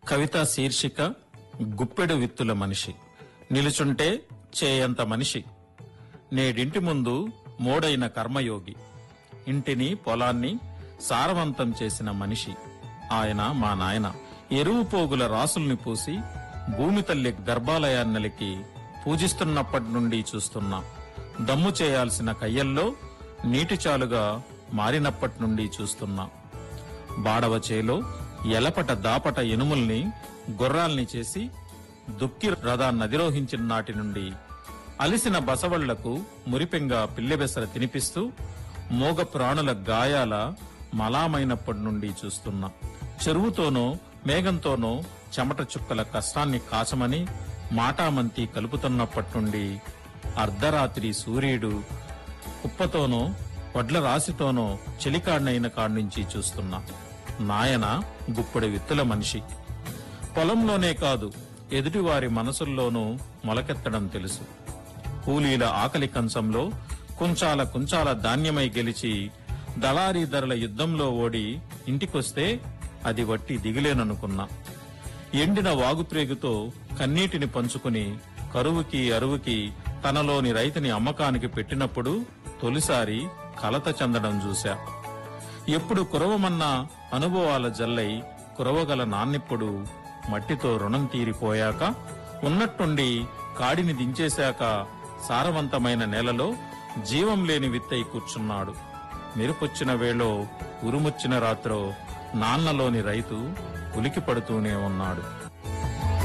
కవిత శీర్షిక గుప్పెడు విత్తుల మనిషి నిలుచుంటే చేయంత మనిషి నేడింటి ముందు మోడైన కర్మయోగి ఇంటిని పొలాన్ని సారవంతం చేసిన మనిషి ఆయన మా నాయన ఎరువు పోగుల రాసుల్ని పూసి భూమి తల్లి గర్భాలయాన్నలికి పూజిస్తున్నప్పటి నుండి చూస్తున్నా దమ్ము చేయాల్సిన కయ్యల్లో నీటి చాలుగా మారినప్పటి నుండి చూస్తున్నా బాడవ చేలో ఎలపట దాపట ఎనుముల్ని గుర్రాల్ని చేసి దుక్కి రథాన్ని అధిరోహించిన నాటి నుండి అలిసిన బసవళ్లకు మురిపెంగా పిల్లెబెసర తినిపిస్తూ మోగ ప్రాణుల గాయాల మలామైనప్పటి నుండి చూస్తున్నా చెరువుతోనో మేఘంతోనో చెమట చుక్కల కష్టాన్ని కాచమని మాటామంతి కలుపుతున్నప్పటి నుండి అర్ధరాత్రి సూర్యుడు కుప్పతోనో వడ్ల రాశితోనో చెలికాడినైన కాడ్నుంచి చూస్తున్నా నాయన గుప్పడి విత్తుల మనిషి పొలంలోనే కాదు ఎదుటివారి మనసుల్లోనూ మొలకెత్తడం తెలుసు కూలీల ఆకలి కంచంలో కుంచాల కుంచాల ధాన్యమై గెలిచి దళారీ ధరల యుద్ధంలో ఓడి ఇంటికొస్తే అది వట్టి దిగులేననుకున్నా ఎండిన వాగుప్రేగుతో కన్నీటిని పంచుకుని కరువుకి అరువుకి తనలోని రైతుని అమ్మకానికి పెట్టినప్పుడు తొలిసారి కలత చెందడం చూశా ఎప్పుడు కురవమన్న అనుభవాల జల్లై కురవగల నాన్నిప్పుడు మట్టితో రుణం తీరిపోయాక ఉన్నట్టుండి కాడిని దించేశాక సారవంతమైన నేలలో జీవం లేని విత్తై కూర్చున్నాడు మెరుపొచ్చిన వేళో ఉరుముచ్చిన రాత్రో నాన్నలోని రైతు ఉలికి పడుతూనే ఉన్నాడు